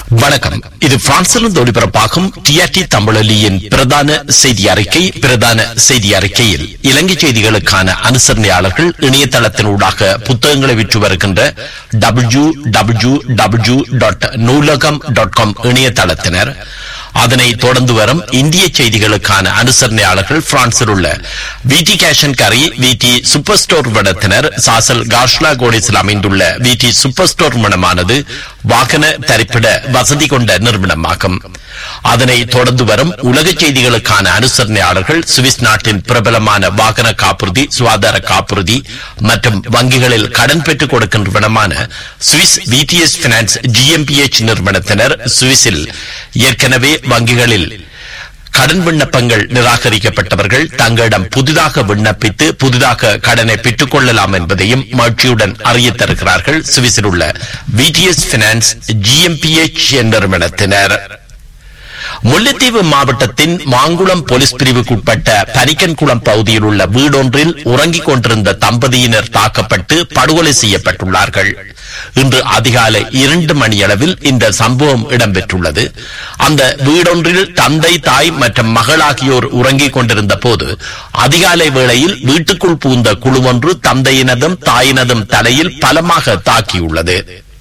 வணக்கம் இது பிரான்சிலிருந்து ஒளிபரப்பாகும் டிஆர்டி தமிழொலியின் பிரதான செய்தி அறிக்கை பிரதான செய்தி அறிக்கையில் இலங்கை செய்திகளுக்கான அனுசரணையாளர்கள் இணையதளத்தினூடாக புத்தகங்களை விற்று வருகின்ற W W W dot Noolagam dot com இணையதளத்தினர் அதனை தொடர்ந்து வரும் இந்திய செய்திகளுக்கான அனுசரணையாளர்கள் பிரான்சில் உள்ள விடி கேஷன் கரி விடி சூப்பர் ஸ்டோர் விடத்தினர் சாசல் காஷ்லா கோடிஸில் அமைந்துள்ள விடி சூப்பர் ஸ்டோர் மனமானது வாகன தரிப்பிட வசதி கொண்ட நிறுவனமாகும் அதனை தொடர்ந்து வரும் உலக செய்திகளுக்கான அனுசரணையாளர்கள் சுவிஸ் நாட்டின் பிரபலமான வாகன காப்புறுதி சுகாதார காப்புறுதி மற்றும் வங்கிகளில் கடன் பெற்றுக் கொடுக்கின்ற விடமான சுவிஸ் விடிஎஸ் பினான்ஸ் ஜிஎம்பிஎச் நிறுவனத்தினர் சுவிஸில் ஏற்கனவே வங்கிகளில் கடன் விண்ணப்பங்கள் நிராகரிக்கப்பட்டவர்கள் தங்களிடம் புதிதாக விண்ணப்பித்து புதிதாக கடனை பெற்றுக் கொள்ளலாம் என்பதையும் மகிழ்ச்சியுடன் அறிய தருகிறார்கள் சுவிஸில் உள்ள விடிஎஸ் பினான்ஸ் ஜிஎம்பிஎச் நிறுவனத்தினர் முல்லைத்தீவு மாவட்டத்தின் மாங்குளம் போலீஸ் பிரிவுக்குட்பட்ட பனிக்கன்குளம் பகுதியில் உள்ள வீடொன்றில் உறங்கிக் கொண்டிருந்த தம்பதியினர் தாக்கப்பட்டு படுகொலை செய்யப்பட்டுள்ளார்கள் இன்று அதிகாலை இரண்டு மணியளவில் இந்த சம்பவம் இடம்பெற்றுள்ளது அந்த வீடொன்றில் தந்தை தாய் மற்றும் மகள் ஆகியோர் உறங்கிக் கொண்டிருந்த போது அதிகாலை வேளையில் வீட்டுக்குள் பூந்த குழுவொன்று தந்தையினதும் தாயினதும் தலையில் பலமாக தாக்கியுள்ளது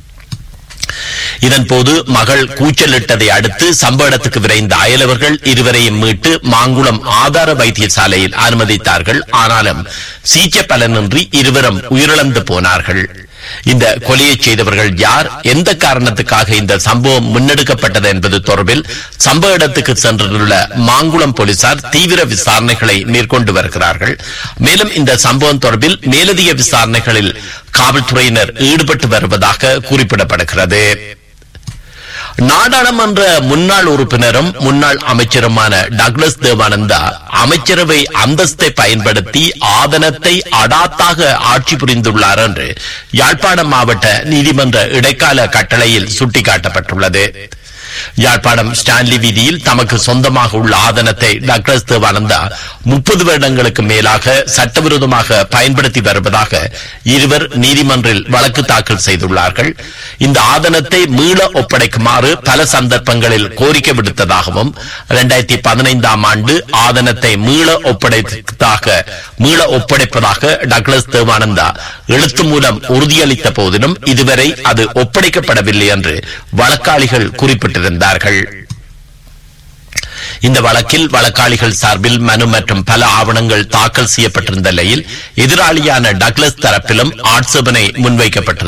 இதன்போது மகள் கூச்சலிட்டதை அடுத்து சம்பவ இடத்துக்கு விரைந்த அயலவர்கள் இருவரையும் மீட்டு மாங்குளம் ஆதார வைத்தியசாலையில் அனுமதித்தார்கள் ஆனாலும் சீக்கிய பலனின்றி இருவரும் உயிரிழந்து போனார்கள் இந்த கொலையை செய்தவர்கள் யார் எந்த காரணத்துக்காக இந்த சம்பவம் முன்னெடுக்கப்பட்டது என்பது தொடர்பில் சம்பவ இடத்துக்கு சென்றுள்ள மாங்குளம் போலீசார் தீவிர விசாரணைகளை மேற்கொண்டு வருகிறார்கள் மேலும் இந்த சம்பவம் தொடர்பில் மேலதிக விசாரணைகளில் காவல்துறையினர் ஈடுபட்டு வருவதாக குறிப்பிடப்படுகிறது நாடாளுமன்ற முன்னாள் உறுப்பினரும் முன்னாள் அமைச்சருமான டக்ளஸ் தேவானந்தா அமைச்சரவை அந்தஸ்தை பயன்படுத்தி ஆதனத்தை அடாத்தாக ஆட்சி புரிந்துள்ளார் என்று யாழ்ப்பாணம் மாவட்ட நீதிமன்ற இடைக்கால கட்டளையில் சுட்டிக்காட்டப்பட்டுள்ளது யாழ்ப்பாணம் ஸ்டான்லி வீதியில் தமக்கு சொந்தமாக உள்ள ஆதனத்தை டாக்டர் தேவானந்தா முப்பது வருடங்களுக்கு மேலாக சட்டவிரோதமாக பயன்படுத்தி வருவதாக இருவர் நீதிமன்றில் வழக்கு தாக்கல் செய்துள்ளார்கள் இந்த ஆதனத்தை மீள ஒப்படைக்குமாறு பல சந்தர்ப்பங்களில் கோரிக்கை விடுத்ததாகவும் இரண்டாயிரத்தி பதினைந்தாம் ஆண்டு ஆதனத்தை மீள ஒப்படைத்ததாக மீள ஒப்படைப்பதாக டக்ளஸ் தேவானந்தா எழுத்து மூலம் உறுதியளித்த போதிலும் இதுவரை அது ஒப்படைக்கப்படவில்லை என்று வழக்காளிகள் குறிப்பிட்டிருந்தார்கள் இந்த வழக்கில் வழக்காளிகள் சார்பில் மனு மற்றும் பல ஆவணங்கள் தாக்கல் செய்யப்பட்டிருந்த நிலையில் எதிராளியான டக்ளஸ் தரப்பிலும் ஆட்சேபனை முன்வைக்கப்பட்டிருந்தது